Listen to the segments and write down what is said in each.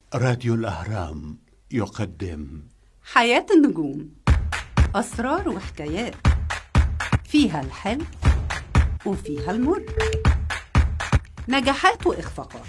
راديو الأهرام يقدم حياة النجوم أسرار وحكايات فيها الحلو وفيها المر نجاحات وإخفاقات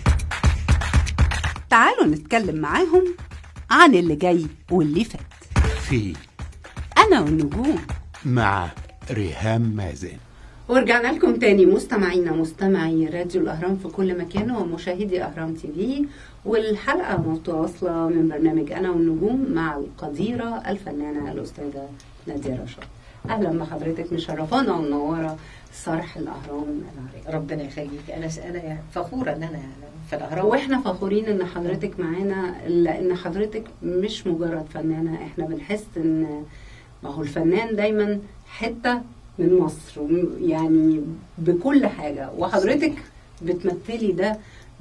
تعالوا نتكلم معاهم عن اللي جاي واللي فات في أنا والنجوم مع ريهام مازن ورجعنا لكم تاني مستمعينا مستمعي راديو الأهرام في كل مكان ومشاهدي أهرام تي في والحلقة متواصلة من برنامج أنا والنجوم مع القديرة الفنانة الأستاذة نادية رشاد أهلا بحضرتك مشرفانا ومنورة صرح الأهرام العريق ربنا يخليك انا انا فخوره ان انا في الاهرام واحنا فخورين ان حضرتك معانا لان حضرتك مش مجرد فنانه احنا بنحس ان ما هو الفنان دايما حته من مصر وم- يعني بكل حاجه وحضرتك بتمثلي ده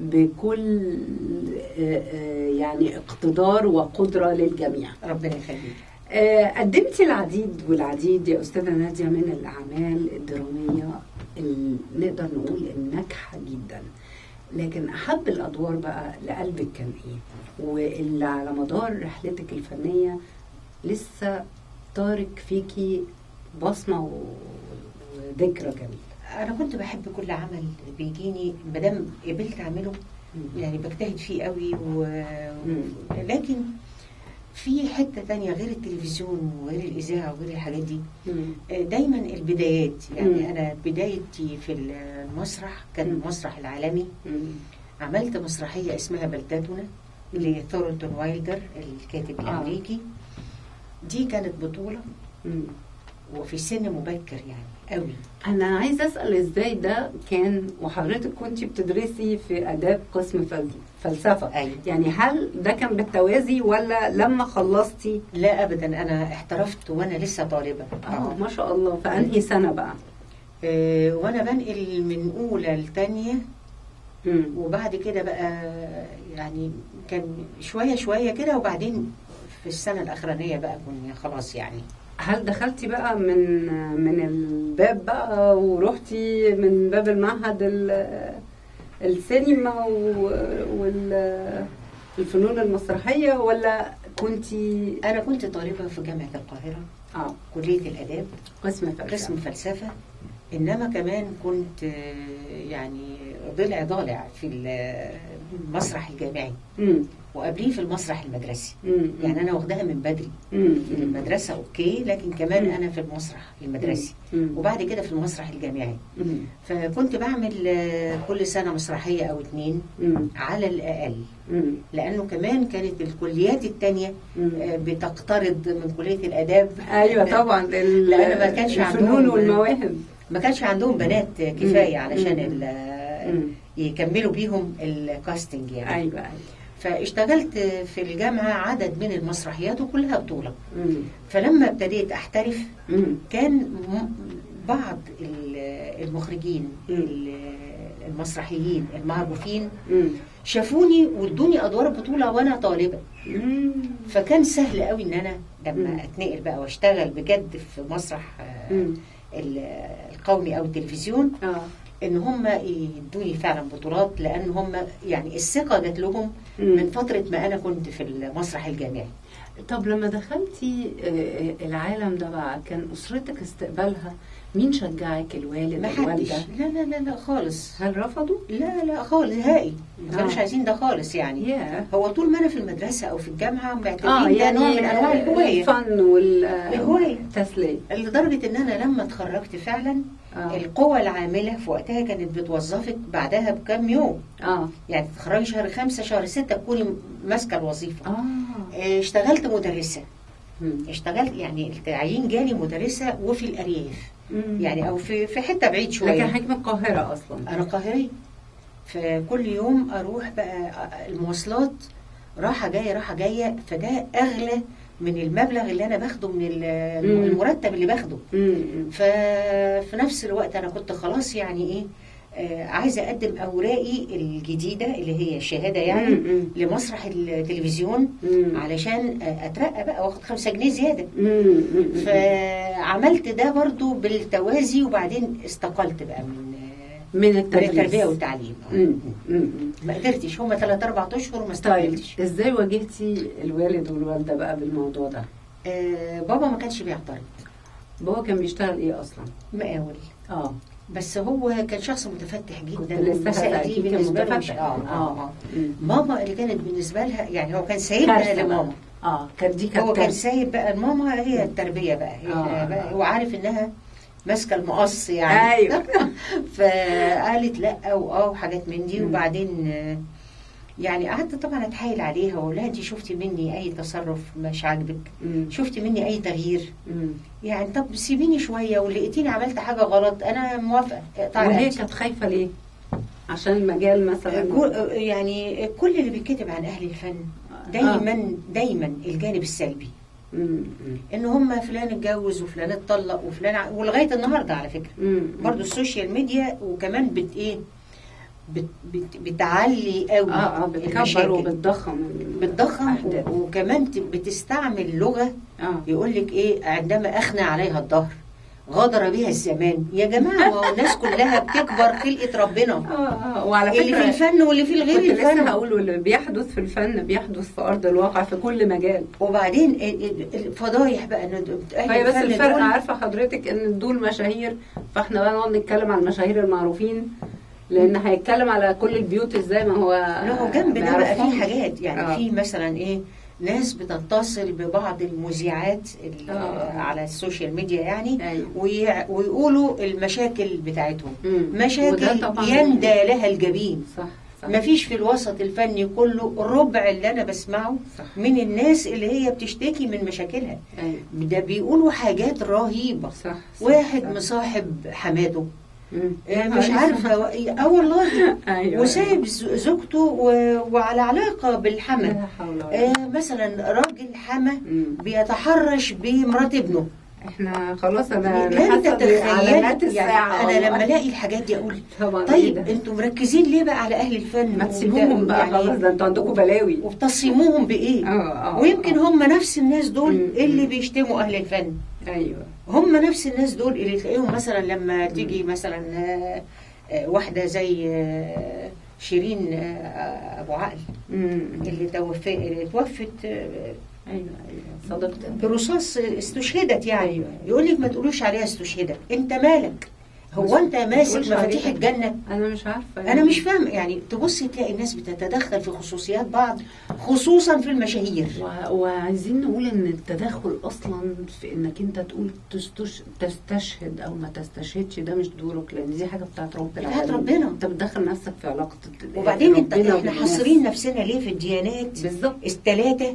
بكل آه، آه، يعني اقتدار وقدره للجميع ربنا يخليك آه، قدمتي العديد والعديد يا أستاذة نادية من الأعمال الدرامية اللي نقدر نقول الناجحة جدا لكن أحب الأدوار بقى لقلبك كان إيه؟ واللي على مدار رحلتك الفنية لسه طارق فيكي بصمة و- وذكرى جميلة انا كنت بحب كل عمل بيجيني ما دام قبلت اعمله يعني بجتهد فيه قوي و... مم. لكن في حته تانية غير التلفزيون وغير الاذاعه وغير الحاجات دي مم. دايما البدايات مم. يعني انا بدايتي في المسرح كان مم. المسرح العالمي مم. عملت مسرحيه اسمها بلدتنا لثورنتون وايلدر الكاتب آه. الامريكي دي كانت بطوله مم. وفي سن مبكر يعني قوي أنا عايزة أسأل إزاي ده كان وحضرتك كنت بتدرسي في آداب قسم فل- فلسفة ايوه يعني هل ده كان بالتوازي ولا لما خلصتي لا ابدا انا احترفت وانا لسه طالبه اه ما شاء الله في انهي سنه بقى آه، وانا بنقل من اولى لتانية مم. وبعد كده بقى يعني كان شويه شويه كده وبعدين في السنه الاخرانيه بقى كنا خلاص يعني هل دخلتي بقى من من الباب بقى ورحتي من باب المعهد ال- السينما والفنون المسرحيه ولا كنتي انا كنت طالبه في جامعه القاهره اه كليه الاداب قسم فلسفه قسم فلسفه انما كمان كنت آه، يعني ضلع ضالع في المسرح الجامعي مم. وقبليه في المسرح المدرسي مم. يعني انا واخداها من بدري مم. في المدرسة أوكي لكن كمان مم. أنا في المسرح المدرسي مم. وبعد كده في المسرح الجامعي مم. فكنت بعمل آه، كل سنة مسرحية أو اتنين مم. على الأقل مم. لأنه كمان كانت الكليات التانية مم. آه، بتقترض من كلية الآداب ايوه طبعا ال- لأن ما كانش الفنون عندهم- والمواهب ما كانش عندهم بنات كفاية مم. علشان مم. ال- مم. يكملوا بيهم الكاستنج يعني ايوه ايوه فاشتغلت في الجامعة عدد من المسرحيات وكلها بطولة مم. فلما ابتديت أحترف مم. كان م- بعض ال- المخرجين مم. ال- المسرحيين المعروفين مم. شافوني وادوني ادوار بطوله وانا طالبه مم. فكان سهل قوي ان انا مم. لما اتنقل بقى واشتغل بجد في مسرح آه، مم. ال- القومي او التلفزيون اه ان هم يدوني فعلا بطولات لان هم يعني الثقه جات لهم مم. من فتره ما انا كنت في المسرح الجامعي طب لما دخلتي آه، العالم ده بقى كان اسرتك استقبالها مين شجعك الوالد ما حدش الوالده لا لا لا لا خالص هل رفضوا؟ لا لا خالص نهائي ما كانوش آه. عايزين ده خالص يعني ياه هو طول ما انا في المدرسه او في الجامعه اه معتبرين ده يعني نوع من انواع الهوايه الفن وال الهواية. التسليه لدرجه ان انا لما اتخرجت فعلا اه القوى العامله في وقتها كانت بتوظفك بعدها بكام يوم اه يعني تتخرجي شهر خمسة شهر ستة تكوني ماسكه الوظيفه اه آه، اشتغلت مدرسه مم. اشتغلت يعني التعيين جالي مدرسه وفي الارياف مم. يعني او في في حته بعيد لكن شويه حكم القاهره اصلا انا قاهريه فكل يوم اروح بقى المواصلات راحه جايه راحه جايه فده اغلى من المبلغ اللي انا باخده من ال- مم. المرتب اللي باخده مم. ففي نفس الوقت انا كنت خلاص يعني ايه آه، عايزه اقدم اوراقي الجديده اللي هي الشهاده يعني مم. لمسرح التلفزيون مم. علشان آه، اترقى بقى واخد خمسة جنيه زياده مم. فعملت ده برضو بالتوازي وبعدين استقلت بقى من من من التدريس التربيه والتعليم آه. مم. مم. ما قدرتش هم ثلاث اربع اشهر ما طيب استحملتش ازاي واجهتي الوالد والوالده بقى بالموضوع ده آه بابا ما كانش بيعترض بابا كان بيشتغل ايه اصلا مقاول اه بس هو كان شخص متفتح كنت جدا لسه والمسائل دي هسألك، كان بالنسبه له مش متفتح. اه اه اه مم. ماما اللي كانت بالنسبه لها يعني هو كان سايبنا كارثة بقى. لماما اه كانت دي كانت هو كان كارثة. سايب بقى ماما هي التربيه بقى هي آه. بقى هو عارف انها ماسكه المقص يعني ايوه فقالت لا واه وحاجات من دي مم. وبعدين آه، يعني قعدت طبعا اتحايل عليها واقول لها انت شفتي مني اي تصرف مش عاجبك مم. شفتي مني اي تغيير مم. يعني طب سيبيني شويه ولقيتيني عملت حاجه غلط انا موافقه اقطعي وهي رقبتي. كانت خايفه ليه؟ عشان المجال مثلا كل- يعني كل اللي بيتكتب عن اهل الفن دايما دايما الجانب السلبي مم. مم. ان هم فلان اتجوز وفلان اتطلق وفلان ع- ولغايه النهارده على فكره مم. برضو السوشيال ميديا وكمان بت ايه بت بت بتعلي قوي اه اه بتكبر المشاكل. وبتضخم ال- بتضخم الأحداث. و- وكمان ت- بتستعمل لغه اه يقول لك ايه عندما اخنى عليها الظهر غادر بها الزمان يا جماعه ما هو الناس كلها بتكبر خلقه ربنا اه اه وعلى اللي في فكره الفن واللي في الغير كنت لسه الفن هقول واللي بيحدث في الفن بيحدث في ارض الواقع في كل مجال وبعدين ال- ال- الفضايح بقى ان أهل هي بس الفن الفرق دول- عارفه حضرتك ان دول مشاهير فاحنا بقى نقعد نتكلم عن المشاهير المعروفين لان هيتكلم على كل البيوت ازاي ما هو لا هو جنب ده بقى في بيعرفهم. حاجات يعني آه. في مثلا ايه ناس بتتصل ببعض المذيعات ال- آه. على السوشيال ميديا يعني ايوه ويع- ويقولوا المشاكل بتاعتهم مم. مشاكل وده طبعاً- يندى لها الجبين صح صح ما فيش في الوسط الفني كله ربع اللي انا بسمعه صح من الناس اللي هي بتشتكي من مشاكلها ايوه ده بيقولوا حاجات رهيبة صح, صح واحد صح. مصاحب حماده مم. آه، مش عارفة اه والله ايوه وسايب ز- زوجته و- وعلى علاقة بالحمل لا حول ولا آه مثلا راجل حما مم. بيتحرش بمرات ابنه احنا خلاص انا لا حاسه تتخيل بعلامات يعني الساعه انا لما والله. الاقي الحاجات دي اقول طبعا إيه طيب ده؟ انتوا مركزين ليه بقى على اهل الفن ما وبت- تسيبوهم بقى يعني خلاص ده انتوا عندكم بلاوي وبتصيموهم بايه اه اه ويمكن آه. هم نفس الناس دول مم. اللي بيشتموا اهل الفن ايوه هم نفس الناس دول اللي تلاقيهم مثلا لما تيجي مثلا آه، آه، واحدة زي آه، شيرين آه، أبو عقل مم. اللي توفى اللي توفت آه، ايوه ايوه صدقت برصاص استشهدت يعني أيوة. يقول لك ما تقولوش عليها استشهدت انت مالك هو مش- انت ما ماسك تقولش مفاتيح عليها. الجنة انا مش عارفه انا مش فاهم يعني تبصي تلاقي الناس بتتدخل في خصوصيات بعض خصوصا في المشاهير و- وعايزين نقول ان التدخل اصلا في انك انت تقول تستش... تستشهد او ما تستشهدش ده مش دورك لان دي حاجه بتاعت رب بتاعت العالمين ربنا. انت بتدخل نفسك في علاقه وبعدين انت ربنا احنا بالناس. حاصرين نفسنا ليه في الديانات بالظبط الثلاثة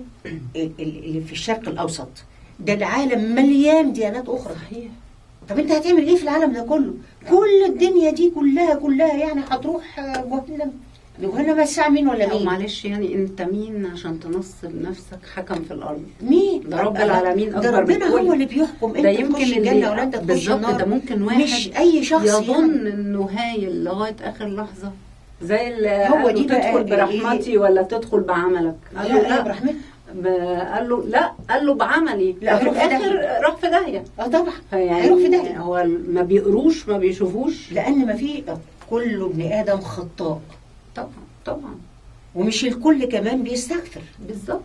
اللي في الشرق الأوسط ده العالم مليان ديانات أخرى صحيح طب أنت هتعمل إيه في العالم ده كله كل الدنيا دي كلها كلها يعني هتروح آه، جهنم جهنم الساعة مين ولا او مين معلش يعني انت مين عشان تنصب نفسك حكم في الارض مين ده رب العالمين ده أكبر من ربنا كل. هو اللي بيحكم ده أنت يمكن تخش الجنة اللي ولا أنت تخش بالظبط ده النار ممكن واحد مش أي شخص يظن يعني. انه هايل لغايه اخر لحظه زي اللي هو هو دي دي بقى تدخل إيه؟ برحمتي ولا تدخل بعملك قال له لا لا لا برحمته ب- قال له لا قال له بعملي لا، ففي هيروح في الاخر داهية. راح في داهيه اه طبعا فيعني هيروح في داهية. هو ما بيقروش ما بيشوفوش لأن ما في كل ابن آدم خطاء طبعا طبعا ومش الكل كمان بيستغفر بالظبط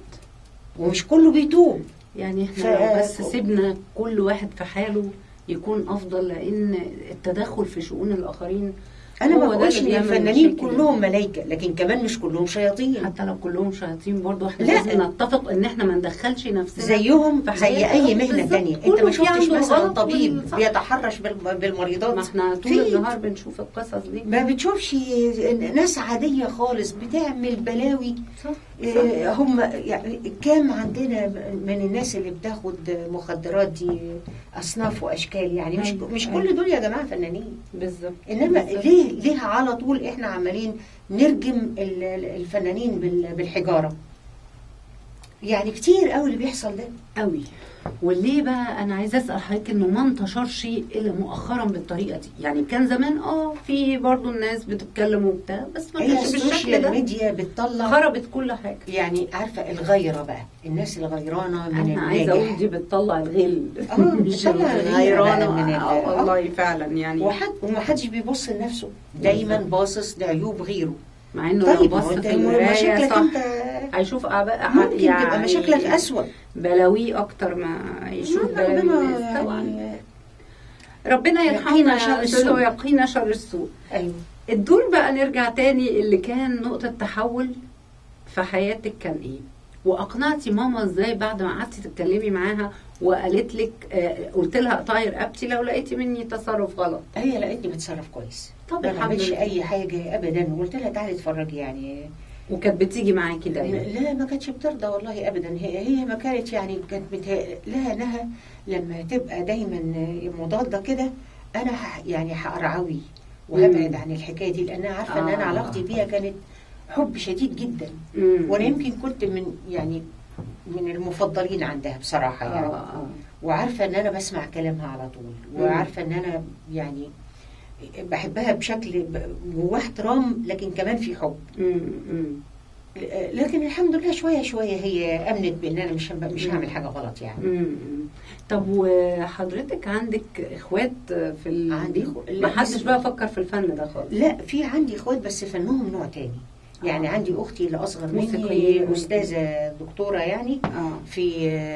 ومش كله بيتوب يعني احنا ف- لو بس سيبنا كل واحد في حاله يكون افضل لان التدخل في شؤون الاخرين انا هو ما ده بقولش اللي ان بيعمل الفنانين مشاكل. كلهم ملائكه لكن كمان مش كلهم شياطين حتى لو كلهم شياطين برضو احنا لا. لازم نتفق ان احنا ما ندخلش نفسنا زيهم في زي حياة اي الآخر. مهنه بالظبط. تانية انت كله ما في شفتش عنده مثلا الغلط طبيب والصح. بيتحرش بالم- بالمريضات ما احنا طول في. النهار بنشوف القصص دي ما بتشوفش ناس عاديه خالص بتعمل بلاوي صح آه، هم يعني كام عندنا من الناس اللي بتاخد مخدرات دي اصناف واشكال يعني مش أيوة، مش أيوة. كل دول يا جماعه فنانين بالظبط انما بالظبط. ليه ليه على طول احنا عمالين نرجم ال- ال- الفنانين بال- بالحجاره يعني كتير قوي اللي بيحصل ده قوي وليه بقى انا عايزه اسال حضرتك انه ما انتشرش الا مؤخرا بالطريقه دي يعني كان زمان اه في برضو الناس بتتكلم وبتاع بس ما هي كانش بالشكل السوشيال ده ميديا بتطلع خربت كل حاجه يعني عارفه الغيره بقى الناس اللي غيرانه من انا عايزه اقول الناجح دي بتطلع الغل آه، مش بتطلع الغيرة الغيرانه بقى من ال- آه، آه. والله فعلا يعني وحد ومحدش بيبص لنفسه دايما باصص لعيوب غيره مع انه لو طيب ما بص هو انت في المرايه مشاكلك صح انت هيشوف أعباء ممكن تبقى مشاكلك اسوأ بلاويه اكتر ما يشوف بلاوي ربنا الناس طبعا يعني ربنا يقينا يرحمنا شر شر السوء. السوء ويقينا شر السوء ايوه الدور بقى نرجع تاني اللي كان نقطة تحول في حياتك كان ايه واقنعتي ماما ازاي بعد ما قعدتي تتكلمي معاها وقالت لك آه قلت لها اقطعي رقبتي لو لقيتي مني تصرف غلط هي لقيتني بتصرف كويس طب ما الحمد بعملش لله. اي حاجه ابدا وقلت لها تعالي اتفرجي يعني وكانت بتيجي معاكي دايما لا ما كانتش بترضى والله ابدا هي هي ما كانت يعني كانت بتها... لها لها لما تبقى دايما مضاده كده انا ح... يعني هقرعوي وهبعد مم. عن الحكايه دي لانها عارفه ان آه. انا علاقتي بيها كانت حب شديد جدا مم. وانا يمكن كنت من يعني من المفضلين عندها بصراحه آه يعني آه. وعارفه ان انا بسمع كلامها على طول وعارفه ان انا يعني بحبها بشكل ب- جواه احترام لكن كمان في حب مم. مم. لكن الحمد لله شويه شويه هي امنت بان انا مش مش هعمل حاجه غلط يعني مم. طب وحضرتك عندك اخوات في ال... عندي إخو- لا، ما حدش بس- بقى فكر في الفن ده خالص لا في عندي اخوات بس فنهم نوع تاني يعني آه. عندي اختي اللي اصغر مني موسيقيين. استاذه دكتوره يعني اه في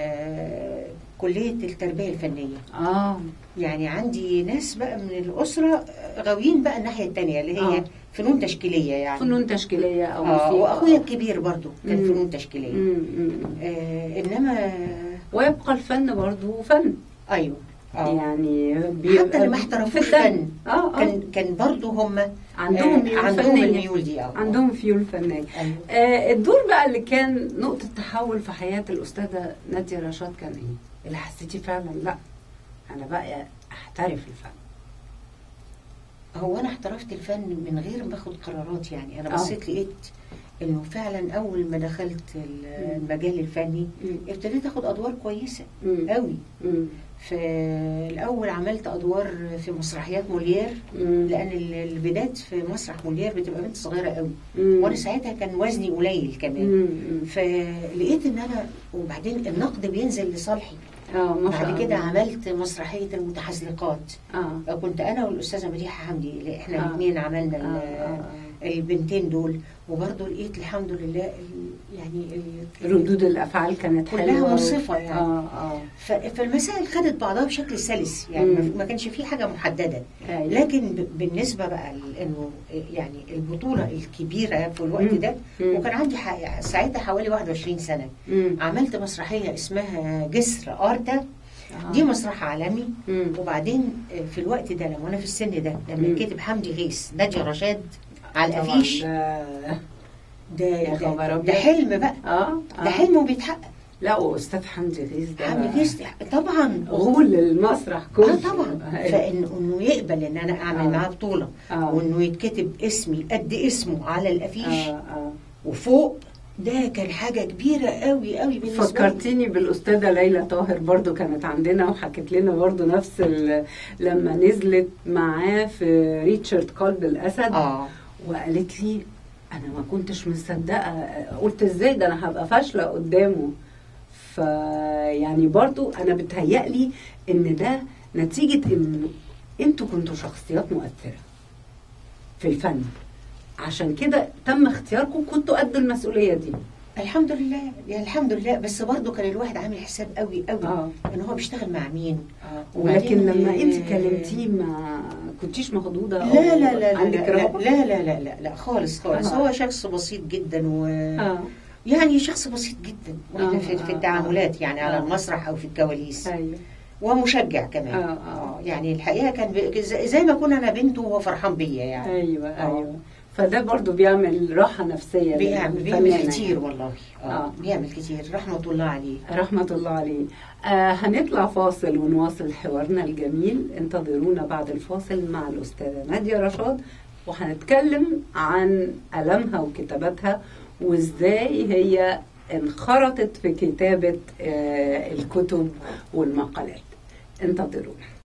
آه، كليه التربيه الفنيه اه يعني عندي ناس بقى من الاسره غاويين بقى الناحيه التانيه اللي هي آه. فنون تشكيليه يعني فنون تشكيليه او اه موسيقى واخويا الكبير برضو كان مم. فنون تشكيليه مم. مم. آه انما ويبقى الفن برضه فن ايوه اه يعني بيبقى حتى اللي ما في احترفوش الدم. فن اه اه كان كان برضو هم عندهم آه ميول عندهم فنية. الميول دي اه عندهم فيول فنية أيوة. آه الدور بقى اللي كان نقطة تحول في حياة الأستاذة نادية رشاد كان إيه؟ اللي حسيتي فعلا لا أنا بقى أحترف الفن هو انا احترفت الفن من غير ما اخد قرارات يعني انا آه. بصيت لقيت انه فعلا اول ما دخلت ال- المجال الفني مم. ابتديت اخد ادوار كويسه مم. قوي مم. فالاول عملت ادوار في مسرحيات موليير مم. لان ال- البدايات في مسرح موليير بتبقى بنت صغيره قوي مم. وانا ساعتها كان وزني قليل كمان مم. مم. فلقيت ان انا وبعدين النقد بينزل لصالحي اه ما شاء بعد كده الله. عملت مسرحيه المتحزلقات اه كنت انا والاستاذه مديحه حمدي اللي احنا آه. الاثنين عملنا آه. ال- آه. البنتين دول وبرضه لقيت الحمد لله ال- يعني ال- ردود الأفعال كانت كلها حلوة منصفة يعني. اه اه ف- فالمسائل خدت بعضها بشكل سلس يعني ما- مم. ما كانش في حاجه محدده أيوة. لكن ب- بالنسبه بقى ل- انه يعني البطوله الكبيره في الوقت مم. ده مم. وكان عندي ح- ساعتها حوالي 21 سنه مم. عملت مسرحيه اسمها جسر ارتا آه. دي مسرح عالمي مم. وبعدين في الوقت ده لما انا في السن ده لما مم. كتب حمدي غيث نادية رشاد على طبعاً الافيش ده- ده يا ده, خبر ده أبيض. حلم بقى اه ده حلم وبيتحقق لا واستاذ حمدي غيث ده حمدي غيث طبعا غول المسرح كله اه طبعا فانه انه يقبل ان انا اعمل آه. معاه بطوله آه. وانه يتكتب اسمي قد اسمه على الافيش اه اه وفوق ده كان حاجه كبيره قوي قوي بالنسبه لي فكرتيني بالاستاذه ليلى طاهر برضو كانت عندنا وحكت لنا برضو نفس ال- لما نزلت معاه في ريتشارد قلب الاسد اه وقالت لي انا ما كنتش مصدقه قلت ازاي ده انا هبقى فاشله قدامه فيعني برضو انا بتهيألي ان ده نتيجه ان انتوا كنتوا شخصيات مؤثره في الفن عشان كده تم اختياركم كنتوا قد المسؤوليه دي الحمد لله يعني الحمد لله بس برضه كان الواحد عامل حساب قوي قوي اه ان هو بيشتغل مع مين ولكن وبعدين- لما انت كلمتيه ما كنتيش مخضوضه أو لا لا لا عندك لا لا, رهبه لا لا لا لا لا خالص خالص آه. هو شخص بسيط جدا و اه يعني شخص بسيط جدا واحنا آه، في, في آه، التعاملات يعني على آه. المسرح او في الكواليس ايوه ومشجع كمان آه، آه. يعني الحقيقه كان ب- زي زي ما كنا انا بنته وهو فرحان بيا يعني ايوه آه. ايوه فده برضو بيعمل راحه نفسيه بيعمل بيعمل للفنانة كتير يعني. والله اه آه. بيعمل كتير رحمه الله عليه رحمة الله عليه آه هنطلع فاصل ونواصل حوارنا الجميل انتظرونا بعد الفاصل مع الأستاذة نادية رشاد وهنتكلم عن ألمها وكتاباتها وإزاي هي انخرطت في كتابة آه، الكتب والمقالات انتظرونا